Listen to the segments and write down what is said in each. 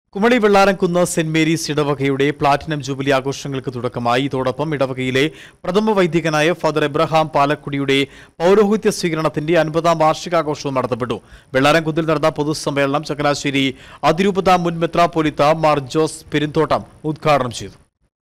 Kumily Vellaramkunnu Saint Mary's ഇടവകയുടെ platinum jubilee ആഘോഷങ്ങൾക്ക് തുടക്കമായി ഇതോടൊപ്പം ഇടവകയിലെ പ്രഥമ വൈദികനായ ഫാദർ എബ്രഹാം പാലക്കുടിയുടെ പൗരോഹിത്യ സ്വീകരണത്തിന്റെ അൻപതാം വാർഷികാഘോഷവും നടത്തപ്പെട്ടു വെള്ളാരംകുന്നിൽ നടന്ന പൊതുസമ്മേളനം ചങ്ങനാശ്ശേരി അതിരൂപത മുൻ മെത്രാപ്പൊലിത്ത മാർ ജോസ് പെരുന്തോട്ടം ഉദ്ഘാടനം ചെയ്തു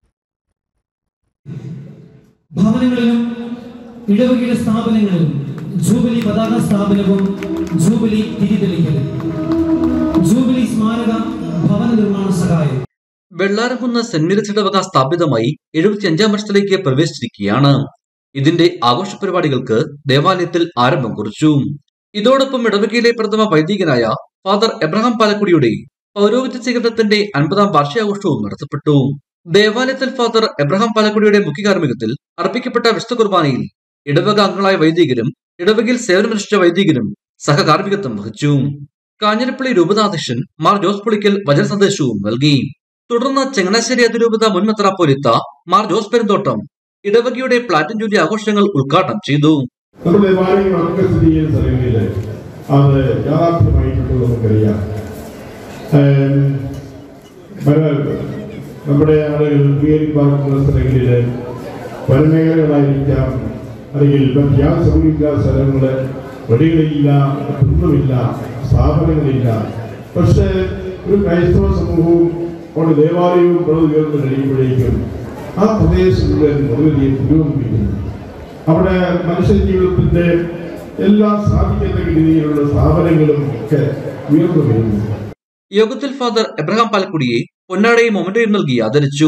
ഭവനങ്ങളിലും ഇടവകയുടെ സ്ഥാപനങ്ങളിലും ജൂബിലി പതാക സ്ഥാപനവും ജൂബിലി തിരിതെളിക്കലും ജൂബിലി സ്മാരക ഭവന നിർമ്മാണ സഹായം വെള്ളാരംകുന്ന് സെന്റ് മേരീസ് ഇടവക സ്ഥാപിതമായി എഴുപത്തിയഞ്ചാം വർഷത്തിലേക്ക് പ്രവേശിച്ചിരിക്കുകയാണ് ഇതിന്റെ ആഘോഷ പരിപാടികൾക്ക് ദേവാലയത്തിൽ ആരംഭം കുറിച്ചു ഇതോടൊപ്പം ഇടവകയിലെ പ്രഥമ വൈദികനായ ഫാദർ എബ്രഹാം പാലക്കുടിയുടെ പൗരോഹിത്യ സ്വീകരണത്തിന്റെ അൻപതാം വാർഷികാഘോഷവും നടത്തപ്പെട്ടു ദേവാലയത്തിൽ ഫാദർ എബ്രഹാം പാലക്കുടിയുടെ മുഖ്യ കാർമ്മികത്തിൽ അർപ്പിക്കപ്പെട്ട വിശുദ്ധ കുർബാനയിൽ ഇടവക അംഗങ്ങളായ വൈദികരും ഇടവകയിൽ സേവനമനുഷ്ഠിച്ച വൈദികരും സഹകാർമ്മികത്വം വഹിച്ചു കാഞ്ഞിരപ്പള്ളി രൂപതാധ്യക്ഷൻ മാർ ജോസ് പുളിക്കൽ വചന സന്ദേശവും നൽകി തുടർന്ന് ചങ്ങനാശ്ശേരി അതിരൂപത മുൻ മെത്രാപ്പോലിത്ത മാർ ജോസ് പെരുന്തോട്ടം ഇടവകയുടെ പ്ലാറ്റിൻ ജൂലി ആഘോഷങ്ങൾ ഉദ്ഘാടനം ചെയ്തു നമ്മുടെ ദേവാലയങ്ങളൊക്കെ സ്ഥിതി ചെയ്യുന്ന സ്ഥലങ്ങളിൽ അത് യാഥാർത്ഥ്യമായിട്ടുള്ളത് നമുക്കറിയാം ഏം, പല- നമ്മുടെ ആളുകൾ ഉയരി പാർക്കുന്ന സ്ഥലങ്ങളിൽ വനമേഖലകളായിരിക്കാം അല്ലെങ്കിൽ മറ്റ് യാതൊരു സൗകര്യമില്ലാത്ത സ്ഥലങ്ങൾ വഴികളില്ല ഒന്നുമില്ല സ്ഥാപനങ്ങളില്ല പക്ഷേ ഒരു ക്രൈസ്തവ സമൂഹവും അവിടെ ദേവാലയവും പ്രതി ഉയർന്നു കഴിയുമ്പോഴേക്കും ആ പ്രദേശം മുഴുവൻ വളരെ പുരോഗമിക്കുന്നു അവിടെ മനുഷ്യ ജീവിതത്തിന്റെ എല്ലാം സാധിക്കുന്ന രീതിയിലുള്ള സ്ഥാപനങ്ങളും ഒക്കെ ഉയർന്നു വരുന്നു യോഗത്തിൽ ഫാദർ എബ്രഹാം പാലക്കുടിയെ പൊന്നാടയും മൊമന്റയും നൽകി ആദരിച്ചു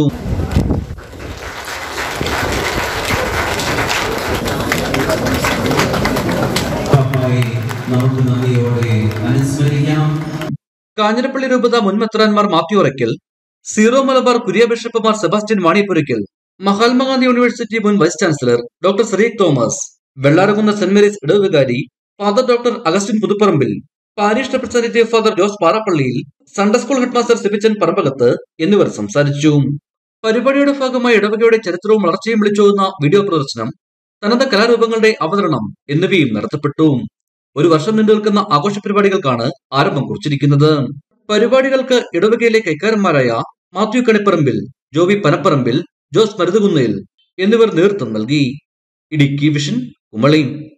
കർത്താവേ, നമുക്ക് നന്ദിയോടെ അനുസ്മരിക്കാം കാഞ്ഞിരപ്പള്ളി രൂപത മുൻ മെത്രാൻമാർ മാത്യു ഒറയ്ക്കൽ സീറോ മലബാർ കുര്യ ബിഷപ്പുമാർ സെബാസ്റ്റ്യൻ വാണിപ്പുരയ്ക്കൽ മഹാത്മാഗാന്ധി യൂണിവേഴ്സിറ്റി മുൻ vice chancellor doctor Cyriac Thomas Vellarakunna saint Mary's ഇടവുകാരി father doctor Augustine Puthuparambil parish representative father Jose Parappalliyil Sunday school headmaster Sibichan Parambakath എന്നിവർ സംസാരിച്ചു പരിപാടിയുടെ ഭാഗമായി ഇടവകയുടെ ചരിത്രവും വളർച്ചയും വിളിച്ചോതുന്ന വീഡിയോ പ്രദർശനം തനത് കലാരൂപങ്ങളുടെ അവതരണം എന്നിവയും നടത്തപ്പെട്ടു ഒരു വർഷം നീണ്ടു നിൽക്കുന്ന ആഘോഷ പരിപാടികൾക്കാണ് ആരംഭം കുറിച്ചിരിക്കുന്നത് പരിപാടികൾക്ക് ഇടവകയിലെ കൈക്കാരന്മാരായ മാത്യു കണിപ്പറമ്പിൽ ജോബി പനപ്പറമ്പിൽ ജോസ് മരുതുകുന്നേൽ എന്നിവർ നേതൃത്വം നൽകി ഇടുക്കി വിഷൻ കുമളി